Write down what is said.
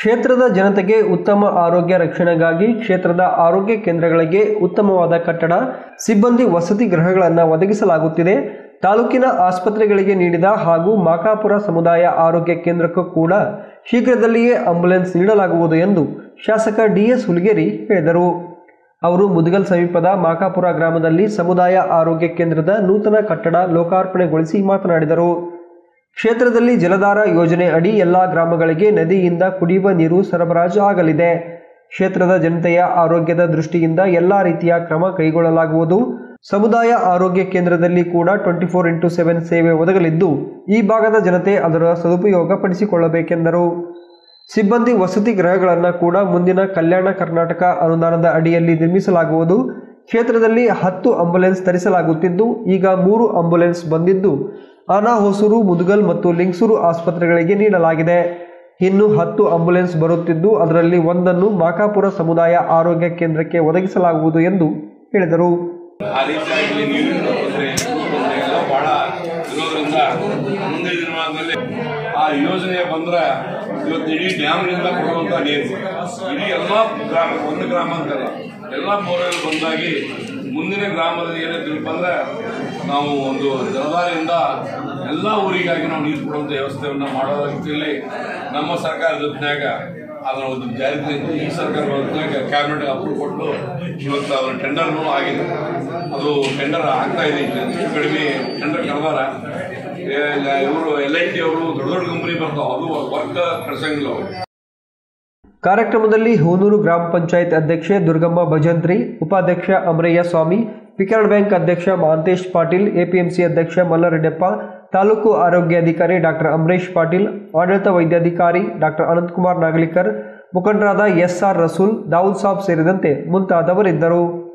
ಕ್ಷೇತ್ರದ ಜನತೆಗೆ ಉತ್ತಮ ಆರೋಗ್ಯ ರಕ್ಷಣೆಗಾಗಿ ಕ್ಷೇತ್ರದ ಆರೋಗ್ಯ ಕೇಂದ್ರಗಳಿಗೆ ಉತ್ತಮವಾದ ಕಟ್ಟಡ ಸಿಬ್ಬಂದಿ ವಸತಿ ಗೃಹಗಳನ್ನು ಒದಗಿಸಲಾಗುತ್ತಿದೆ ತಾಲೂಕಿನ ಆಸ್ಪತ್ರೆಗಳಿಗೆ ನೀಡಿದ ಹಾಗೂ ಮಾಕಾಪುರ ಸಮುದಾಯ ಆರೋಗ್ಯ ಕೇಂದ್ರಕ್ಕೂ ಕೂಡ ಶೀಘ್ರದಲ್ಲಿಯೇ ಆಂಬ್ಯುಲೆನ್ಸ್ ನೀಡಲಾಗುವುದು ಎಂದು ಶಾಸಕ ಡಿಎಸ್ ಹುಲಿಗೇರಿ ಹೇಳಿದರು ಅವರು ಮುದಗಲ್ ಸಮೀಪದ ಮಾಕಾಪುರ ಗ್ರಾಮದಲ್ಲಿ ಸಮುದಾಯ ಆರೋಗ್ಯ ಕೇಂದ್ರದ ನೂತನ ಕಟ್ಟಡ ಲೋಕಾರ್ಪಣೆಗೊಳಿಸಿ ಮಾತನಾಡಿದರು ಕ್ಷೇತ್ರದಲ್ಲಿ ಜಲಧಾರ ಯೋಜನೆ ಅಡಿ ಎಲ್ಲ ಗ್ರಾಮಗಳಿಗೆ ನದಿಯಿಂದ ಕುಡಿಯುವ ನೀರು ಸರಬರಾಜು ಆಗಲಿದೆ ಕ್ಷೇತ್ರದ ಜನತೆಯ ಆರೋಗ್ಯದ ದೃಷ್ಟಿಯಿಂದ ಎಲ್ಲ ರೀತಿಯ ಕ್ರಮ ಕೈಗೊಳ್ಳಲಾಗುವುದು ಸಮುದಾಯ ಆರೋಗ್ಯ ಕೇಂದ್ರದಲ್ಲಿ ಕೂಡ ಟ್ವೆಂಟಿ ಫೋರ್ ಇಂಟು ಸೆವೆನ್ ಸೇವೆ ಒದಗಲಿದ್ದು ಈ ಭಾಗದ ಜನತೆ ಅದರ ಸದುಪಯೋಗ ಪಡಿಸಿಕೊಳ್ಳಬೇಕೆಂದರು ಸಿಬ್ಬಂದಿ ವಸತಿ ಗೃಹಗಳನ್ನು ಕೂಡ ಮುಂದಿನ ಕಲ್ಯಾಣ ಕರ್ನಾಟಕ ಅನುದಾನದ ಅಡಿಯಲ್ಲಿ ನಿರ್ಮಿಸಲಾಗುವುದು ಕ್ಷೇತ್ರದಲ್ಲಿ ಹತ್ತು ಆಂಬ್ಯುಲೆನ್ಸ್ ತರಿಸಲಾಗುತ್ತಿದ್ದು ಈಗ ಮೂರು ಆಂಬ್ಯುಲೆನ್ಸ್ ಬಂದಿದ್ದು ಆನಾಹೊಸೂರು ಮುದುಗಲ್ ಮತ್ತು ಲಿಂಗಸೂರು ಆಸ್ಪತ್ರೆಗಳಿಗೆ ನೀಡಲಾಗಿದೆ ಇನ್ನು ಹತ್ತು ಆಂಬ್ಯುಲೆನ್ಸ್ ಬರುತ್ತಿದ್ದು ಅದರಲ್ಲಿ ಒಂದನ್ನು ಮಾಕಾಪುರ ಸಮುದಾಯ ಆರೋಗ್ಯ ಕೇಂದ್ರಕ್ಕೆ ಒದಗಿಸಲಾಗುವುದು ಎಂದು ಹೇಳಿದರು ಆ ರೀತಿಯಾಗಿ ನೀರಿನ ತೊಂದರೆ ತೊಂದರೆ ಎಲ್ಲ ಬಹಳ ಇರೋದ್ರಿಂದ ಮುಂದಿನ ದಿನಮಾನದಲ್ಲಿ ಆ ಯೋಜನೆ ಬಂದ್ರೆ ಇವತ್ತು ಇಡೀ ಡ್ಯಾಮ್ನಿಂದ ಕೊಡುವಂತ ನೀರು ಇಡೀ ಎಲ್ಲ ಗ್ರಾಮ ಒಂದು ಗ್ರಾಮ ಅಂತಲ್ಲ ಎಲ್ಲ ಮೂರಲ್ಲಿ ಬಂದಾಗಿ ಮುಂದಿನ ಗ್ರಾಮದಲ್ಲಿ ಏನಿದ್ರು ಬಂದ್ರೆ ನಾವು ಒಂದು ಜಲಧಾರೆಯಿಂದ ಎಲ್ಲ ಊರಿಗಾಗಿ ನಾವು ನೀರು ಕೊಡುವಂತ ವ್ಯವಸ್ಥೆಯನ್ನ ಮಾಡೋ ರೀತಿಯಲ್ಲಿ ನಮ್ಮ ಸರ್ಕಾರದ ಹೊತ್ನ್ಯಾಗ ಅದನ್ನ ಒಂದು ಜಾರಿ ತಂದು ಈ ಸರ್ಕಾರ ಹೊತ್ನ್ಯಾಗ ಕ್ಯಾಬಿನೆಟ್ ಅಪ್ರೂವ್ ಕೊಟ್ಟು ಇವತ್ತು ಅದರ ಟೆಂಡರ್ನು ಆಗಿದೆ ಅದು ಟೆಂಡರ್ ಆಗ್ತಾ ಇದೆ ಈಗ ಹೆಚ್ಚು ಕಡಿಮೆ ಟೆಂಡರ್ ಕರೆದಾರ ಇವರು ಎಲ್ ಐ ಟಿ ಅವರು ದೊಡ್ಡ ದೊಡ್ಡ ಕಂಪನಿ ಬರ್ತಾವ ಅದು ವರ್ಕ್ ಕಳ್ಸಂಗಿಲ್ಲ ಅವ್ರು ಕಾರ್ಯಕ್ರಮದಲ್ಲಿ ಹೂನೂರು ಗ್ರಾಮ ಪಂಚಾಯತ್ ಅಧ್ಯಕ್ಷೆ ದುರ್ಗಮ್ಮ ಭಜಂತ್ರಿ ಉಪಾಧ್ಯಕ್ಷ ಅಮರಯ್ಯ ಸ್ವಾಮಿ ಪಿಕರ್ಡ್ ಬ್ಯಾಂಕ್ ಅಧ್ಯಕ್ಷ ಮಹಾಂತೇಶ್ ಪಾಟೀಲ್ ಎಪಿಎಂಸಿ ಅಧ್ಯಕ್ಷ ಮಲ್ಲರೆಡ್ಡಪ್ಪ ತಾಲೂಕು ಆರೋಗ್ಯಾಧಿಕಾರಿ ಡಾಕ್ಟರ್ ಅಮರೇಶ್ ಪಾಟೀಲ್ ಆಡಳಿತ ವೈದ್ಯಾಧಿಕಾರಿ ಡಾಕ್ಟರ್ ಅನಂತಕುಮಾರ್ ನಾಗಲಿಕರ್ ಮುಖಂಡರಾದ ಎಸ್ಆರ್ ರಸೂಲ್ ದಾವೂದ್ ಸಾಬ್ ಸೇರಿದಂತೆ ಮುಂತಾದವರಿದ್ದರು